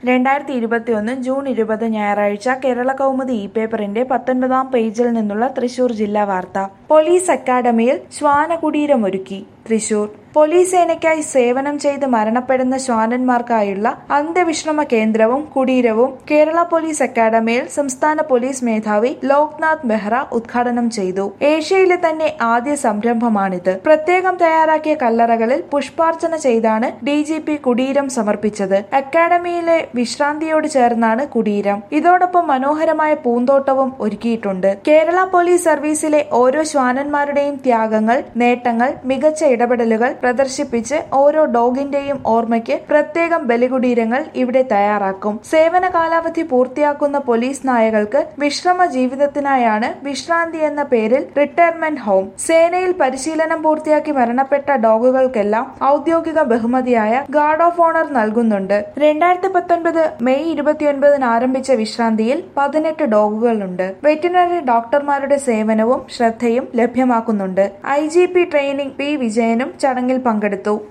രണ്ടായിരത്തി ഇരുപത്തിയൊന്ന് ജൂൺ ഇരുപത് ഞായറാഴ്ച കേരള കൗമുദി ഇ പേപ്പറിന്റെ പത്തൊൻപതാം പേജിൽ നിന്നുള്ള തൃശൂർ ജില്ലാ വാർത്ത പോലീസ് അക്കാദമിയിൽ ശ്വാനകുടീരമൊരുക്കി തൃശൂർ പോലീസ് സേനയ്ക്കായി സേവനം ചെയ്ത് മരണപ്പെടുന്ന ശ്വാനന്മാർക്കായുള്ള അന്ത്യവിശ്രമ കേന്ദ്രവും കുടീരവും കേരള പോലീസ് അക്കാദമിയിൽ സംസ്ഥാന പോലീസ് മേധാവി ലോക്നാഥ് ബെഹ്റ ഉദ്ഘാടനം ചെയ്തു ഏഷ്യയിലെ തന്നെ ആദ്യ സംരംഭമാണിത് പ്രത്യേകം തയ്യാറാക്കിയ കല്ലറകളിൽ പുഷ്പാർച്ചന ചെയ്താണ് ഡി ജി പി കുടീരം സമർപ്പിച്ചത് അക്കാദമിയിലെ വിശ്രാന്തിയോട് ചേർന്നാണ് കുടീരം ഇതോടൊപ്പം മനോഹരമായ പൂന്തോട്ടവും ഒരുക്കിയിട്ടുണ്ട് കേരള പോലീസ് സർവീസിലെ ഓരോ ശ്വാനന്മാരുടെയും ത്യാഗങ്ങൾ നേട്ടങ്ങൾ മികച്ച ഇടപെടലുകൾ പ്രദർശിപ്പിച്ച് ഓരോ ഡോഗിന്റെയും ഓർമ്മയ്ക്ക് പ്രത്യേകം ബലികുടീരങ്ങൾ ഇവിടെ തയ്യാറാക്കും സേവന കാലാവധി പൂർത്തിയാക്കുന്ന പോലീസ് നായകൾക്ക് വിശ്രമ ജീവിതത്തിനായാണ് വിശ്രാന്തി എന്ന പേരിൽ റിട്ടയർമെന്റ് ഹോം സേനയിൽ പരിശീലനം പൂർത്തിയാക്കി മരണപ്പെട്ട ഡോഗുകൾക്കെല്ലാം ഔദ്യോഗിക ബഹുമതിയായ ഗാർഡ് ഓഫ് ഓണർ നൽകുന്നുണ്ട് രണ്ടായിരത്തി പത്തൊൻപത് മെയ് ഇരുപത്തിയൊൻപതിന് ആരംഭിച്ച വിശ്രാന്തിയിൽ പതിനെട്ട് ഡോഗുകളുണ്ട് വെറ്റിനറി ഡോക്ടർമാരുടെ സേവനവും ശ്രദ്ധയും ലഭ്യമാക്കുന്നുണ്ട് I G P training P വിജയനും ചടങ്ങിൽ പങ്കെടുത്തു